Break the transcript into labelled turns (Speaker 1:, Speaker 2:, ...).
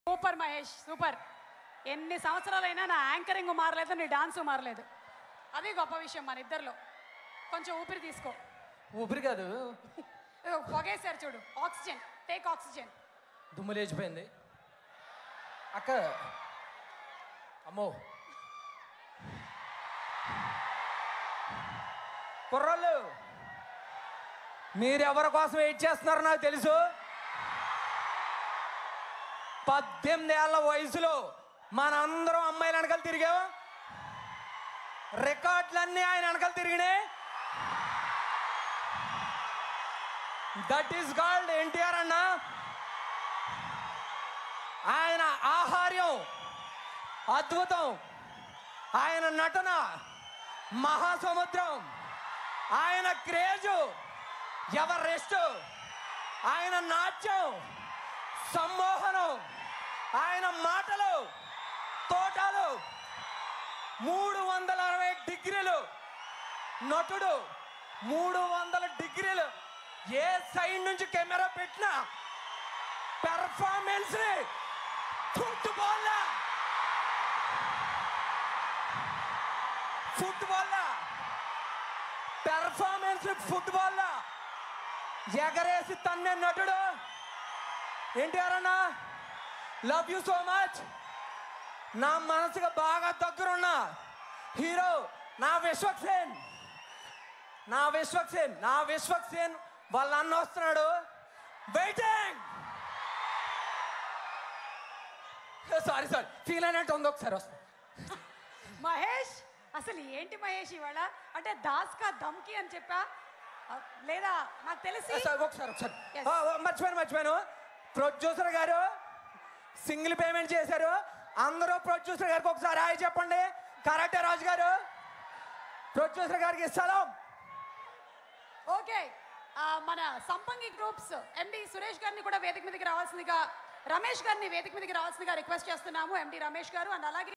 Speaker 1: Super Mahesh super ఎన్ని సంవత్సరాలైనా నా యాంకరింగ్ మారలేదు నీ డాన్స్ మారలేదు అది గొప్ప విషయం మన ఇద్దరిలో కొంచెం ఊపిరి తీసుకో
Speaker 2: ఊపిరి కాదు
Speaker 1: ఇదిగో పొగేశారు చూడు ఆక్సిజన్ టేక్ ఆక్సిజన్
Speaker 2: దుమ్ము లేచిపోయింది అక్క అమ్మో కుర్రోళ్ళు మీరెవరి కోసం వెయిట్ చేస్తున్నారో నాకు తెలుసు పద్దెనిమిది ఏళ్ళ వయసులో మనందరం అమ్మాయిల వెనకాల తిరిగాం రికార్డులన్నీ ఆయన వెనకాల తిరిగినాయి దట్ ఈస్ కాల్డ్ ఎన్టీఆర్ అన్న ఆయన ఆహార్యం అద్భుతం ఆయన నటన మహాసముద్రం ఆయన క్రేజు ఎవరెస్ట్ ఆయన నాట్యం సమ్మోహనం ఆయన మాటలు తోటలు మూడు వందల అరవై డిగ్రీలు నటుడు మూడు వందల డిగ్రీలు ఏ సైడ్ నుంచి కెమెరా పెట్టినా పెర్ఫార్మెన్స్ ని ఫుట్బాల్ ఫుట్బాల్ పెర్ఫార్మెన్స్ ఫుట్బాల్ ఎగరేసి తన్నే నటుడు ఎన్టీఆర్ అన్న లవ్ యూ సో మచ్ నా మనసుకు బాగా దగ్గరున్న హీరో నా విశ్వక్సేన్ నా విశ్వక్సేన్ నా విశ్వక్సేన్ వాళ్ళ అన్న వస్తున్నాడు వెయిటింగ్ సారీ సారీ ఫీల్ అయినట్టు ఉంది ఒకసారి వస్తుంది
Speaker 1: మహేష్ అసలు ఏంటి మహేష్ ఇవాళ అంటే దాస్ కా ధమ్కి అని చెప్పా ఆ, లేదా నాకు తెలిసి
Speaker 2: సార్ ఒకసారి ఒకసారి
Speaker 1: Yes.
Speaker 2: ఆ, ఓ, మర్చిపోయాను మర్చిపోయాను ప్రొడ్యూసర్ గారు సింగిల్ పేమెంట్ చేశారు అందరూ ప్రొడ్యూసర్ గారికి ఒకసారి హాయ్ చెప్పండి కరాటే రాజు గారు ప్రొడ్యూసర్ గారికి సలాం
Speaker 1: ఓకే ఆ, మన సంపంగి గ్రూప్స్ ఎండి సురేష్ గారిని కూడా వేదిక మీదకి రావాల్సిందిగా రమేష్ గారిని వేదిక మీదకి రావాల్సిందిగా రిక్వెస్ట్ చేస్తున్నాము ఎండి రమేష్ గారు అండ్ అలాగే